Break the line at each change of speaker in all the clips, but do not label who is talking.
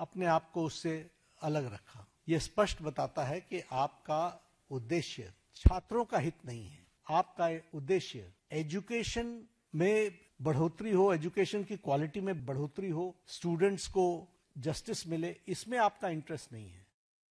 अपने आप को उससे अलग रखा ये स्पष्ट बताता है कि आपका उद्देश्य छात्रों का हित नहीं है आपका उद्देश्य एजुकेशन में बढ़ोतरी हो एजुकेशन की क्वालिटी में बढ़ोतरी हो स्टूडेंट्स को जस्टिस मिले इसमें आपका इंटरेस्ट नहीं है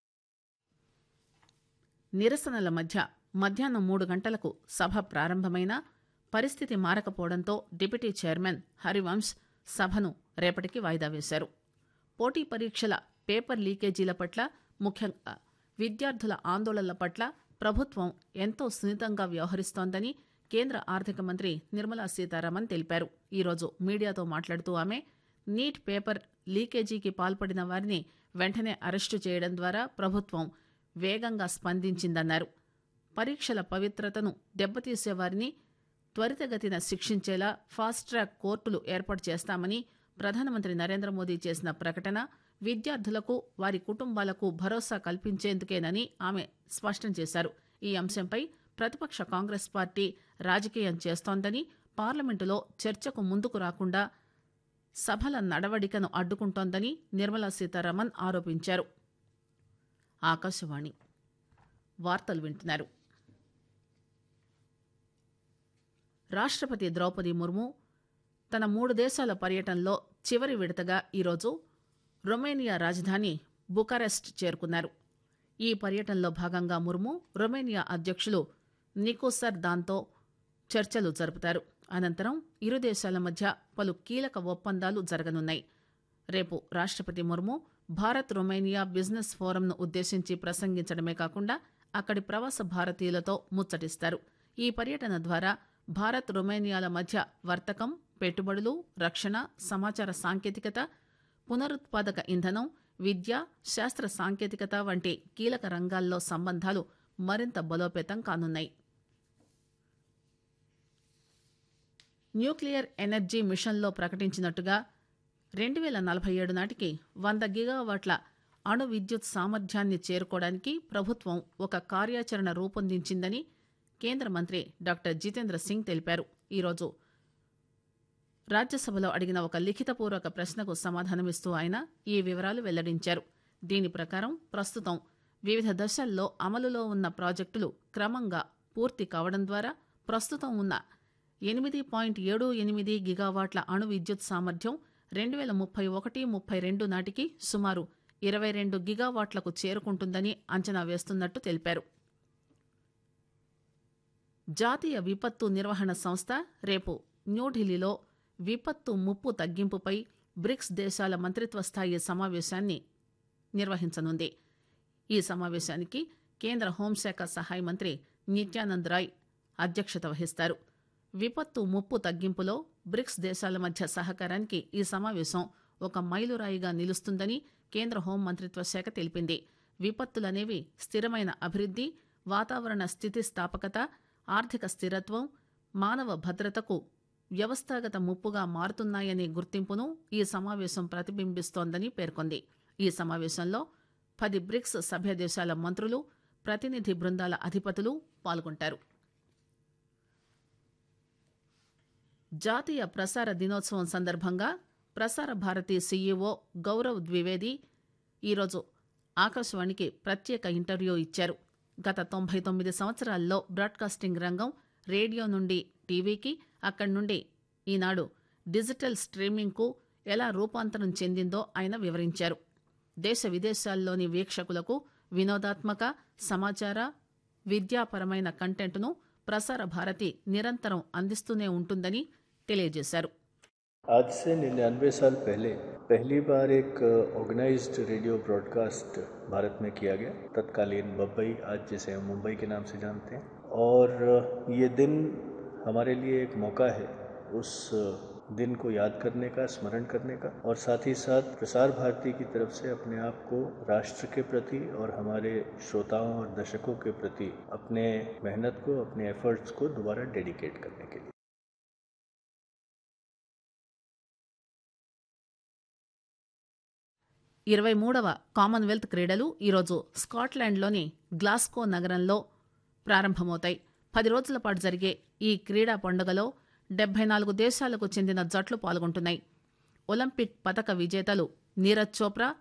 నిరసనల మధ్య మధ్యాహ్నం మూడు గంటలకు సభ ప్రారంభమైనా పరిస్థితి మారకపోవడంతో డిప్యూటీ చైర్మన్ హరివంశ్ సభను రేపటికి వాయిదా వేశారు పోటీ పరీక్షల పేపర్ లీకేజీల పట్ల ముఖ్యంగా విద్యార్థుల ఆందోళనల పట్ల ప్రభుత్వం ఎంతో సున్నితంగా వ్యవహరిస్తోందని కేంద్ర ఆర్థిక మంత్రి నిర్మలా సీతారామన్ తెలిపారు ఈరోజు మీడియాతో మాట్లాడుతూ ఆమె నీట్ పేపర్ లీకేజీకి పాల్పడిన వారిని వెంటనే అరెస్టు చేయడం ద్వారా ప్రభుత్వం వేగంగా స్పందించిందన్నారు పరీక్షల పవిత్రతను దెబ్బతీసే వారిని త్వరితగతిన శిక్షించేలా ఫాస్ట్ ట్రాక్ కోర్టులు ఏర్పాటు చేస్తామని ప్రధానమంత్రి నరేంద్ర మోదీ చేసిన ప్రకటన విద్యార్థులకు వారి కుటుంబాలకు భరోసా కల్పించేందుకేనని ఆమె స్పష్టం చేశారు ఈ అంశంపై ప్రతిపక్ష కాంగ్రెస్ పార్టీ రాజకీయం చేస్తోందని పార్లమెంటులో చర్చకు ముందుకు రాకుండా సభల నడవడికను అడ్డుకుంటోందని నిర్మలా సీతారామన్ ఆరోపించారు ఆకాశవాణి వార్తలు వింటున్నారు రాష్ట్రపతి ద్రౌపది ముర్ము తన మూడు దేశాల పర్యటనలో చివరి విడతగా ఈరోజు రొమేనియా రాజధాని బుకారెస్ట్ చేరుకున్నారు ఈ పర్యటనలో భాగంగా ముర్ము రొమేనియా అధ్యక్షులు నికోసర్ దాంతో చర్చలు జరుపుతారు అనంతరం ఇరు దేశాల మధ్య పలు కీలక ఒప్పందాలు జరగనున్నాయి రేపు రాష్ట్రపతి ముర్ము భారత్ రొమేనియా బిజినెస్ ఫోరంను ఉద్దేశించి ప్రసంగించడమే కాకుండా అక్కడి ప్రవాస భారతీయులతో ముచ్చటిస్తారు ఈ పర్యటన ద్వారా భారత్ రొమేనియాల మధ్య వర్తకం పెట్టుబడులు రక్షణ సమాచార సాంకేతికత పునరుత్పాదక ఇంధనం విద్య శాస్త్ర సాంకేతికత వంటి కీలక రంగాల్లో సంబంధాలు మరింత బలోపేతం కానున్నాయి న్యూక్లియర్ ఎనర్జీ మిషన్లో ప్రకటించినట్టుగా రెండు వేల నలభై ఏడు నాటికి వంద గిగావాట్ల అణు విద్యుత్ సామర్థ్యాన్ని చేరుకోవడానికి ప్రభుత్వం ఒక కార్యాచరణ రూపొందించిందని కేంద్ర మంత్రి డాక్టర్ జితేంద్ర సింగ్ తెలిపారు ఈరోజు రాజ్యసభలో అడిగిన ఒక లిఖితపూర్వక ప్రశ్నకు సమాధానమిస్తూ ఆయన ఈ వివరాలు వెల్లడించారు దీని ప్రకారం ప్రస్తుతం వివిధ దశల్లో అమలులో ఉన్న ప్రాజెక్టులు క్రమంగా పూర్తి కావడం ద్వారా ప్రస్తుతం ఉన్న ఎనిమిది పాయింట్ ఏడు ఎనిమిది గిగావాట్ల అణు విద్యుత్ సామర్థ్యం రెండు వేల ముప్పై ఒకటి ముప్పై రెండు నాటికి సుమారు ఇరవై రెండు గిగావాట్లకు చేరుకుంటుందని అంచనా వేస్తున్నట్టు తెలిపారు జాతీయ విపత్తు నిర్వహణ సంస్థ రేపు న్యూఢిల్లీలో విపత్తు ముప్పు తగ్గింపుపై బ్రిక్స్ దేశాల మంత్రిత్వ స్థాయి సమావేశాన్ని నిర్వహించనుంది ఈ సమావేశానికి కేంద్ర హోంశాఖ సహాయ మంత్రి నిత్యానంద్ రాయ్ అధ్యక్షత వహిస్తారు విపత్తు ముప్పు తగ్గింపులో బ్రిక్స్ దేశాల మధ్య సహకారానికి ఈ సమావేశం ఒక మైలురాయిగా నిలుస్తుందని కేంద్ర హోం మంత్రిత్వ శాఖ తెలిపింది విపత్తులనేవి స్థిరమైన అభివృద్ది వాతావరణ స్థితిస్థాపకత ఆర్థిక స్థిరత్వం మానవ భద్రతకు వ్యవస్థాగత ముప్పుగా మారుతున్నాయనే గుర్తింపును ఈ సమావేశం ప్రతిబింబిస్తోందని పేర్కొంది ఈ సమావేశంలో పది బ్రిక్స్ సభ్య దేశాల మంత్రులు ప్రతినిధి బృందాల అధిపతులు పాల్గొంటారు జాతీయ ప్రసార దినోత్సవం సందర్భంగా ప్రసార భారతి సీఈఓ గౌరవ్ ద్వివేది ఈరోజు ఆకాశవాణికి ప్రత్యేక ఇంటర్వ్యూ ఇచ్చారు గత తొంభై తొమ్మిది సంవత్సరాల్లో బ్రాడ్కాస్టింగ్ రంగం రేడియో నుండి టీవీకి అక్కడి నుండి ఈనాడు డిజిటల్ స్ట్రీమింగ్కు ఎలా రూపాంతరం చెందిందో ఆయన వివరించారు దేశ విదేశాల్లోని వీక్షకులకు వినోదాత్మక సమాచార విద్యాపరమైన కంటెంట్ను ప్రసార భారతి నిరంతరం అందిస్తూనే ఉంటుందని తెలియజేశారు
आज से निन्यानवे साल पहले पहली बार एक ऑर्गेनाइज्ड रेडियो ब्रॉडकास्ट भारत में किया गया तत्कालीन बम्बई आज जिसे हम मुंबई के नाम से जानते हैं और ये दिन हमारे लिए एक मौका है उस दिन को याद करने का स्मरण करने का और साथ ही साथ प्रसार भारती की तरफ से अपने आप को राष्ट्र के प्रति और हमारे श्रोताओं और दर्शकों के प्रति अपने मेहनत को अपने एफर्ट्स को दोबारा डेडिकेट करने के लिए
ఇరవై మూడవ కామన్వెల్త్ క్రీడలు ఈరోజు స్కాట్లాండ్లోని గ్లాస్కో నగరంలో ప్రారంభమవుతాయి పది రోజుల పాటు జరిగే ఈ క్రీడా పండుగలో డెబ్బై నాలుగు దేశాలకు చెందిన జట్లు పాల్గొంటున్నాయి ఒలింపిక్ పతక విజేతలు నీరజ్ చోప్రా